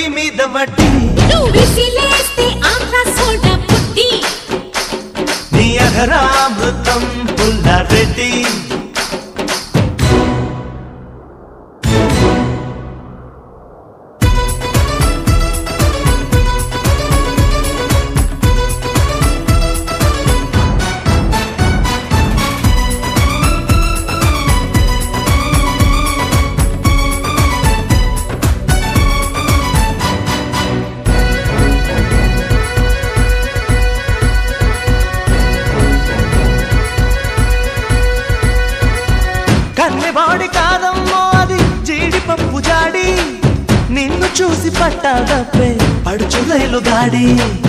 మీద వడ్డీ నువ్వు విసిలేస్తే ఆంధ్ర సోడా పుట్టి నీ అఘరామృతం పుల్లారెడ్డి కన్నెవాడి కాదమ్మో అది జీడిపప్పు జాడి నిన్ను చూసి పట్టాదప్పే పడుచు రైలు గాడి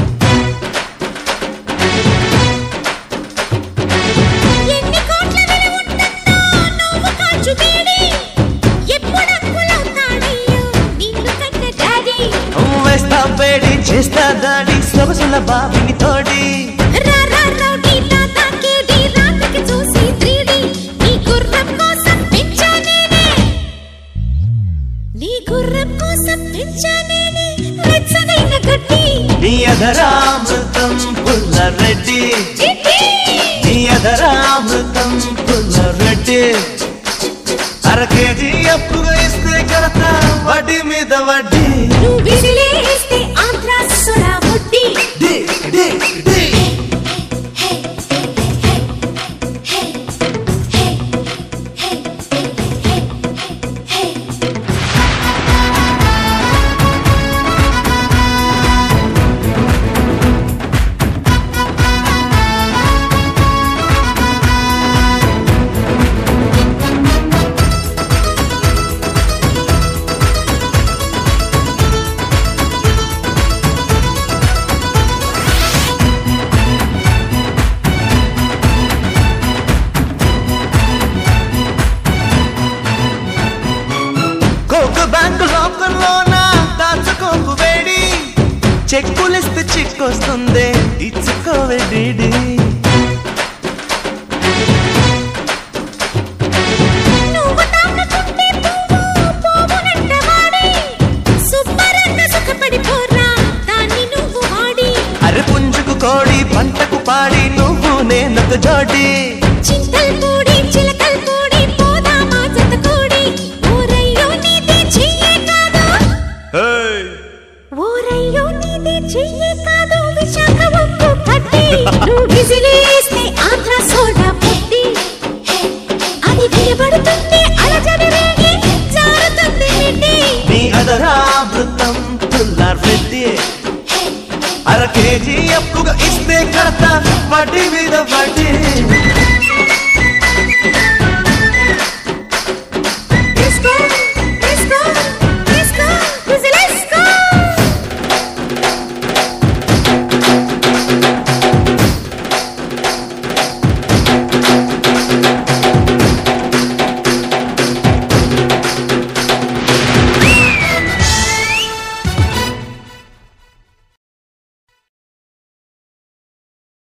ఎన్ని కోట్ల విలువ ఉంటుందో నువ్వు కాచు వేడి ఎప్పుడు అప్పులవుతాడయ్యో నిన్ను కన్న డాడీ వేస్తా వేడి చేస్తా దాడి సొగసుల బావిని తోడి రా రా రౌడీ తాతా కేడి రాత్రికి చూసి 3D నీ గుర్రం కోసం పెంచా నేనే నీ గుర్రం కోసం పెంచా నేనే వెచ్చనైన గడ్డి నీ అధరామృతం పుల్లరెడ్డి చిట్టి నీ అధరామృతం పుల్లరెడ్డి అర కేజీ అప్పుగా ఇస్తే కడతా వడ్డీ మీద వడ్డీ నువ్వు విసిలేస్తే ఆంధ్ర సోడా బుడ్డి డి, డి, డి. కోకు బ్యాంకు లోకల్లోన దాచుకోకు వేడి చెక్కులిస్తే చిక్కొస్తుంది ఇచ్చుకోవే డీడీ నువ్వు తాకకుంటే పువ్వు పోవునంట వాడి సుబ్బరన్న సుఖపడిపోరా దాన్ని నువ్వు వాడి అరే పుంజుకు కోడి పంటకు పాడి నువ్వు నేనొక జోడి చింతల్ పూడి చిలకల్ పూడి పోదామా జత కూడి ఓరయ్యో నీది చెయ్యే కాదు ఓరయ్యో నీది చెయ్యే కాదు విశాఖ ఉప్పు పట్టి నువ్వు విసిలేస్తే ఆంధ్ర సోడా పుట్టి అది వినబడుతుంది అలజడి రేగి జారుతుంది నిండి నీ అదరామృతం పుల్లారెడ్డి అర కేజీ అప్పుగా ఇస్తే కడతా వడ్డీ